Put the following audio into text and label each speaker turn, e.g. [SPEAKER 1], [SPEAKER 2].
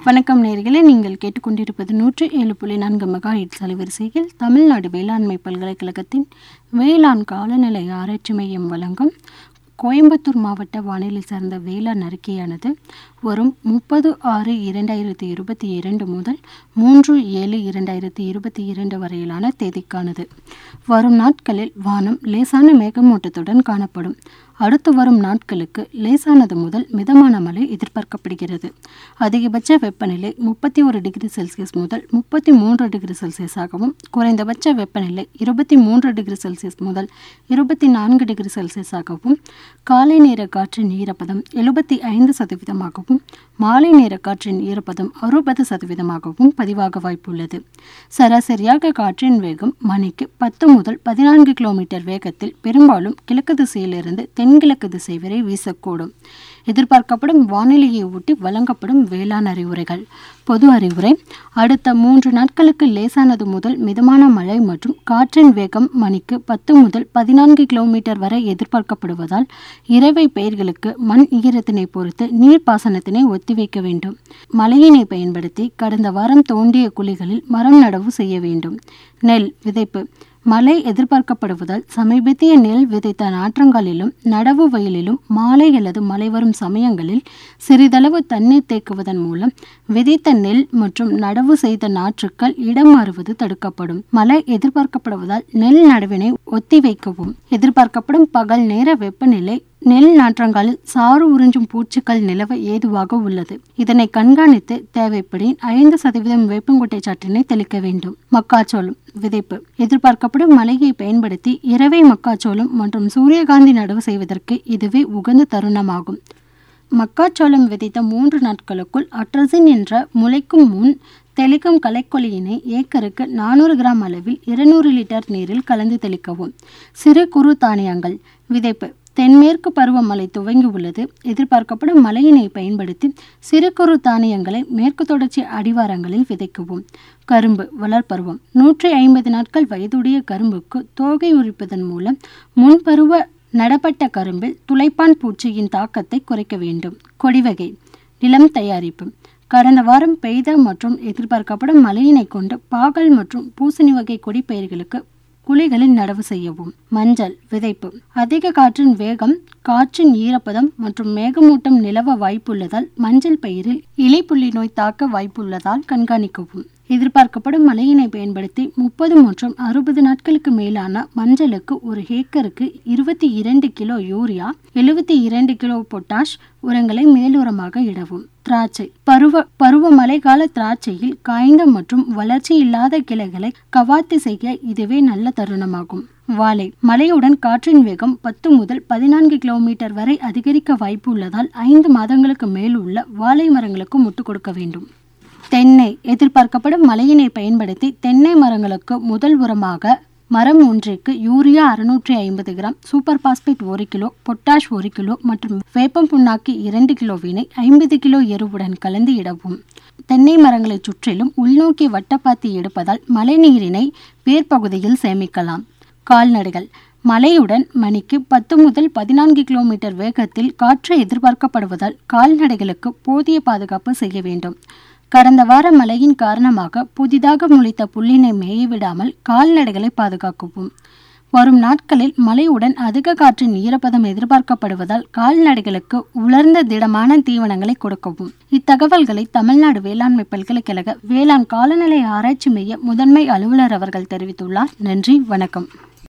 [SPEAKER 1] வணக்கம் நேர்களே நீங்கள் கேட்டுக்கொண்டிருப்பது நூற்று ஏழு புள்ளி நான்கு மெகா ஹிட்ஸ் அலைவரிசையில் தமிழ்நாடு வேளாண்மை பல்கலைக்கழகத்தின் வேளாண் காலநிலை ஆராய்ச்சி மையம் வழங்கும் கோயம்புத்தூர் மாவட்ட வானிலை சார்ந்த வேளாண் அறிக்கையானது வரும் முப்பது ஆறு இரண்டாயிரத்தி இருபத்தி இரண்டு முதல் மூன்று ஏழு இரண்டாயிரத்தி இருபத்தி இரண்டு வரையிலான தேதிக்கானது வரும் நாட்களில் வானம் லேசான மேகமூட்டத்துடன் காணப்படும் அடுத்து வரும் நாட்களுக்கு லேசானது முதல் மிதமான மழை எதிர்பார்க்கப்படுகிறது அதிகபட்ச வெப்பநிலை முப்பத்தி ஒரு டிகிரி செல்சியஸ் முதல் முப்பத்தி மூன்று டிகிரி செல்சியஸாகவும் குறைந்தபட்ச வெப்பநிலை இருபத்தி மூன்று டிகிரி செல்சியஸ் முதல் இருபத்தி நான்கு டிகிரி செல்சியஸாகவும் காலை நேர காற்றின் ஈரப்பதம் எழுபத்தி ஐந்து சதவீதமாகவும் மாலை நேர காற்றின் ஈரப்பதம் அறுபது சதவீதமாகவும் பதிவாக வாய்ப்புள்ளது சராசரியாக காற்றின் வேகம் மணிக்கு பத்து முதல் பதினான்கு கிலோமீட்டர் வேகத்தில் பெரும்பாலும் கிழக்கு திசையிலிருந்து தென்கிழக்கு திசை வரை வீசக்கூடும் எதிர்பார்க்கப்படும் வானிலையை ஒட்டி வழங்கப்படும் வேளாண் அறிவுரைகள் பொது அறிவுரை அடுத்த மூன்று நாட்களுக்கு லேசானது முதல் மிதமான மழை மற்றும் காற்றின் வேகம் மணிக்கு பத்து முதல் பதினான்கு கிலோமீட்டர் வரை எதிர்பார்க்கப்படுவதால் இறவை பயிர்களுக்கு மண் ஈரத்தினை பொறுத்து நீர்ப்பாசனத்தினை ஒத்திவைக்க வேண்டும் மழையினை பயன்படுத்தி கடந்த வாரம் தோண்டிய குழிகளில் மரம் நடவு செய்ய வேண்டும் நெல் விதைப்பு மழை எதிர்பார்க்கப்படுவதால் சமீபத்திய நெல் விதைத்த நாற்றங்காலிலும் நடவு வயலிலும் மாலை அல்லது மழை வரும் சமயங்களில் சிறிதளவு தண்ணீர் தேக்குவதன் மூலம் விதைத்த நெல் மற்றும் நடவு செய்த நாற்றுக்கள் இடம் மாறுவது தடுக்கப்படும் மழை எதிர்பார்க்கப்படுவதால் நெல் நடவினை ஒத்திவைக்கவும் எதிர்பார்க்கப்படும் பகல் நேர வெப்பநிலை நெல் நாற்றங்காலில் சாறு உறிஞ்சும் பூச்சிகள் நிலவ ஏதுவாக உள்ளது இதனை கண்காணித்து தேவைப்படின் ஐந்து சதவீதம் வேப்பங்குட்டை சாற்றினை தெளிக்க வேண்டும் மக்காச்சோளம் விதைப்பு எதிர்பார்க்கப்படும் மழையை பயன்படுத்தி இரவை மக்காச்சோளம் மற்றும் சூரியகாந்தி நடவு செய்வதற்கு இதுவே உகந்த தருணமாகும் மக்காச்சோளம் விதைத்த மூன்று நாட்களுக்குள் அட்ரசின் என்ற முளைக்கும் முன் தெளிக்கும் களைக்கொல்லியினை ஏக்கருக்கு நானூறு கிராம் அளவில் இருநூறு லிட்டர் நீரில் கலந்து தெளிக்கவும் சிறு குறு தானியங்கள் விதைப்பு தென்மேற்கு பருவமழை துவங்கி உள்ளது எதிர்பார்க்கப்படும் மழையினை பயன்படுத்தி சிறு குறு தானியங்களை மேற்கு தொடர்ச்சி அடிவாரங்களில் விதைக்கவும் கரும்பு வளர்ப்பருவம் நூற்றி ஐம்பது நாட்கள் வயதுடைய கரும்புக்கு தோகை உரிப்பதன் மூலம் முன்பருவ நடப்பட்ட கரும்பில் துளைப்பான் பூச்சியின் தாக்கத்தை குறைக்க வேண்டும் கொடிவகை நிலம் தயாரிப்பு கடந்த வாரம் பெய்த மற்றும் எதிர்பார்க்கப்படும் மழையினை கொண்டு பாகல் மற்றும் பூசணி வகை கொடிப்பயிர்களுக்கு குழிகளில் நடவு செய்யவும் மஞ்சள் விதைப்பு அதிக காற்றின் வேகம் காற்றின் ஈரப்பதம் மற்றும் மேகமூட்டம் நிலவ வாய்ப்புள்ளதால் மஞ்சள் பயிரில் இலைப்புள்ளி நோய் தாக்க வாய்ப்புள்ளதால் கண்காணிக்கவும் எதிர்பார்க்கப்படும் மழையினை பயன்படுத்தி முப்பது மற்றும் அறுபது நாட்களுக்கு மேலான மஞ்சளுக்கு ஒரு ஹேக்கருக்கு இருபத்தி இரண்டு கிலோ யூரியா எழுபத்தி இரண்டு கிலோ பொட்டாஷ் உரங்களை மேலுரமாக இடவும் திராட்சை பருவ பருவ மழைக்கால திராட்சையில் காய்ந்த மற்றும் வளர்ச்சி இல்லாத கிளைகளை கவாத்து செய்ய இதுவே நல்ல தருணமாகும் வாழை மழையுடன் காற்றின் வேகம் பத்து முதல் பதினான்கு கிலோமீட்டர் வரை அதிகரிக்க வாய்ப்பு உள்ளதால் ஐந்து மாதங்களுக்கு மேல் உள்ள வாழை மரங்களுக்கு முட்டு கொடுக்க வேண்டும் தென்னை எதிர்பார்க்கப்படும் மழையினை பயன்படுத்தி தென்னை மரங்களுக்கு முதல் உரமாக மரம் ஒன்றிற்கு யூரியா அறுநூற்றி ஐம்பது கிராம் சூப்பர் பாஸ்பேட் ஒரு கிலோ பொட்டாஷ் ஒரு கிலோ மற்றும் வேப்பம் புண்ணாக்கி இரண்டு கிலோவினை ஐம்பது கிலோ எருவுடன் கலந்து இடவும் தென்னை மரங்களை சுற்றிலும் உள்நோக்கி வட்டப்பாத்தி எடுப்பதால் மழைநீரினை வேர்பகுதியில் சேமிக்கலாம் கால்நடைகள் மழையுடன் மணிக்கு பத்து முதல் பதினான்கு கிலோமீட்டர் வேகத்தில் காற்று எதிர்பார்க்கப்படுவதால் கால்நடைகளுக்கு போதிய பாதுகாப்பு செய்ய வேண்டும் கடந்த வார மழையின் காரணமாக புதிதாக முளைத்த புல்லினை மேய விடாமல் கால்நடைகளை பாதுகாக்கவும் வரும் நாட்களில் மழையுடன் அதிக காற்றின் ஈரப்பதம் எதிர்பார்க்கப்படுவதால் கால்நடைகளுக்கு உலர்ந்த திடமான தீவனங்களை கொடுக்கவும் இத்தகவல்களை தமிழ்நாடு வேளாண்மை பல்கலைக்கழக வேளாண் காலநிலை ஆராய்ச்சி மைய முதன்மை அலுவலர் அவர்கள் தெரிவித்துள்ளார் நன்றி வணக்கம்